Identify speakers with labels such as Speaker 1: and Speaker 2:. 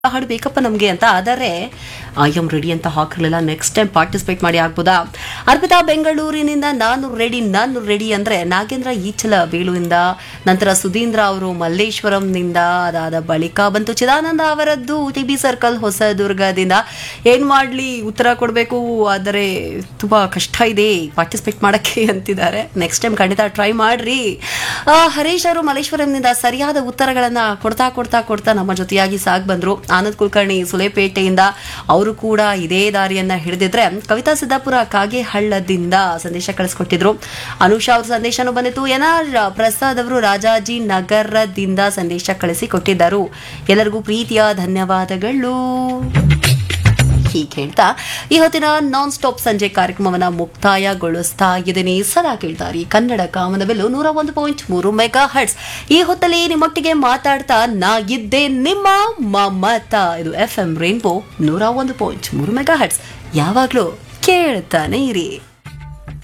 Speaker 1: ಹಾಡು ಬೇಕಪ್ಪ ನಮಗೆ ಅಂತ ಆದರೆ ಐ ಎಮ್ ರೆಡಿ ಅಂತ ಹಾಕಿರಲಿಲ್ಲ ನೆಕ್ಸ್ಟ್ ಟೈಮ್ ಪಾರ್ಟಿಸಿಪೇಟ್ ಮಾಡಿ ಆಗ್ಬೋದಾ ಅರ್ಪಿತಾ ಬೆಂಗಳೂರಿನಿಂದ ನಾನು ರೆಡಿ ನಾನು ರೆಡಿ ಅಂದ್ರೆ ನಾಗೇಂದ್ರ ಈಚಲ ಬೇಳುವಿಂದ ನಂತರ ಸುಧೀಂದ್ರ ಅವರು ಮಲ್ಲೇಶ್ವರಂನಿಂದ ಅದಾದ ಬಳಿಕ ಬಂತು ಚಿದಾನಂದ ಅವರದ್ದು ಟಿ ಬಿ ಸರ್ಕಲ್ ಹೊಸದುರ್ಗದಿಂದ ಏನ್ ಮಾಡ್ಲಿ ಉತ್ತರ ಕೊಡಬೇಕು ಆದರೆ ತುಂಬಾ ಕಷ್ಟ ಇದೆ ಪಾರ್ಟಿಸಿಪೇಟ್ ಮಾಡಕ್ಕೆ ಅಂತಿದ್ದಾರೆ ನೆಕ್ಸ್ಟ್ ಟೈಮ್ ಖಂಡಿತ ಟ್ರೈ ಮಾಡ್ರಿ ಆ, ಹರೀಶ್ ಅವರು ಮಲ್ಲೇಶ್ವರಂನಿಂದ ಸರಿಯಾದ ಉತ್ತರಗಳನ್ನ ಕೊಡ್ತಾ ಕೊಡ್ತಾ ಕೊಡ್ತಾ ನಮ್ಮ ಜೊತೆಯಾಗಿ ಸಾಗ್ ಬಂದ್ರು ಆನಂದ್ ಕುಲಕರ್ಣಿ ಸುಲೇಪೇಟೆಯಿಂದ ಅವರು ಕೂಡ ಇದೇ ದಾರಿಯನ್ನ ಹಿಡಿದಿದ್ರೆ ಕವಿತಾ ಸಿದ್ದಾಪುರ ಕಾಗೆಹಳ್ಳದಿಂದ ಸಂದೇಶ ಕಳಿಸ್ಕೊಟ್ಟಿದ್ರು ಅನುಷಾ ಅವ್ರ ಸಂದೇಶನೂ ಬಂದಿತ್ತು ಎನ್ ಆರ್ ಪ್ರಸಾದ್ ಅವರು ರಾಜಾಜಿ ನಗರದಿಂದ ಸಂದೇಶ ಕಳಿಸಿ ಕೊಟ್ಟಿದ್ದರು ಎಲ್ಲರಿಗೂ ಪ್ರೀತಿಯ ಧನ್ಯವಾದಗಳು ಹೀಗೆ ಹೇಳ್ತಾ ಈ ಹೊತ್ತಿನ ನಾನ್ ಸ್ಟಾಪ್ ಸಂಜೆ ಕಾರ್ಯಕ್ರಮವನ್ನ ಮುಕ್ತಾಯಗೊಳಿಸ್ತಾ ಇದ್ದೀನಿ ಸದಾ ಕೇಳ್ತಾರಿ ಕನ್ನಡ ಕಾಮನವೆಲ್ಲು ನೂರ ಒಂದು ಪಾಯಿಂಟ್ ಮೂರು ಮೆಗಾ ಹರ್ಟ್ಸ್ ಈ ಹೊತ್ತಲ್ಲಿ ನಿಮ್ಮೊಟ್ಟಿಗೆ ಮಾತಾಡ್ತಾ ನಾ ಇದ್ದೆ ನಿಮ್ಮ ಮಮತ ಇದು ಎಫ್ ಎಂ ರೇನ್ಬೋ ನೂರ ಒಂದು ಪಾಯಿಂಟ್ ಮೂರು ಮೆಗಾ ಹರ್ಟ್ಸ್ ಯಾವಾಗ್ಲೂ ಕೇಳ್ತಾನೆ ಇರಿ